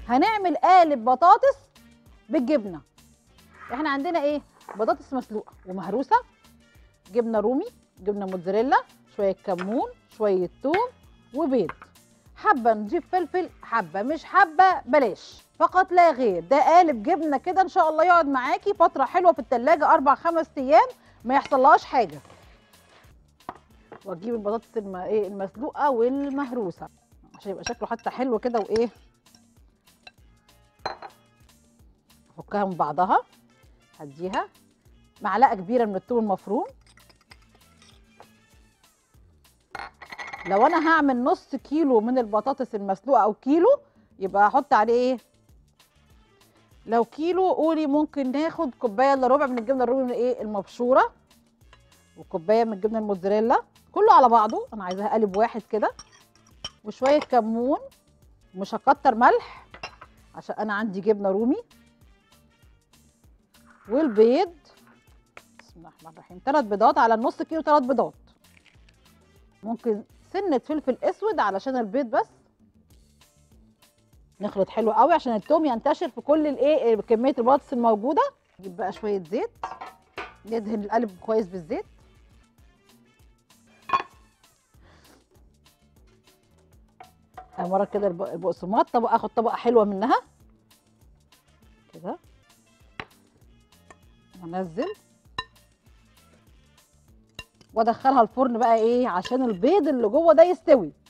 هنعمل قالب بطاطس بالجبنه احنا عندنا ايه بطاطس مسلوقه ومهروسه جبنه رومي جبنه موتزاريلا شويه كمون شويه توم وبيض حبه نضيف فلفل حبه مش حبه بلاش فقط لا غير ده قالب جبنه كده ان شاء الله يقعد معاكي فتره حلوه في التلاجة اربع خمس ايام ما يحصلهاش حاجه واجيب البطاطس الم... ايه المسلوقه والمهروسه عشان يبقى شكله حتى حلو كده وايه افكها من بعضها هديها معلقه كبيره من الثوم المفروم لو انا هعمل نص كيلو من البطاطس المسلوقه او كيلو يبقى هحط عليه ايه لو كيلو قولي ممكن ناخد كوبايه الا ربع من الجبنه الرومي من ايه المبشوره وكوبايه من الجبنه الموتزاريلا كله على بعضه انا عايزاها قالب واحد كده وشويه كمون مش هكتر ملح عشان انا عندي جبنه رومي والبيض بسم الله الرحمن الرحيم ثلاث بيضات على النص كيلو ثلاث بيضات ممكن سنه فلفل اسود علشان البيض بس نخلط حلو قوي عشان التوم ينتشر في كل الايه كميه البطاطس الموجوده نجيب بقى شويه زيت ندهن القلب كويس بالزيت مره كده الب- البقسماط طبقه اخد طبقه حلوه منها كده وانزل وادخلها الفرن بقى ايه عشان البيض اللي جوه ده يستوي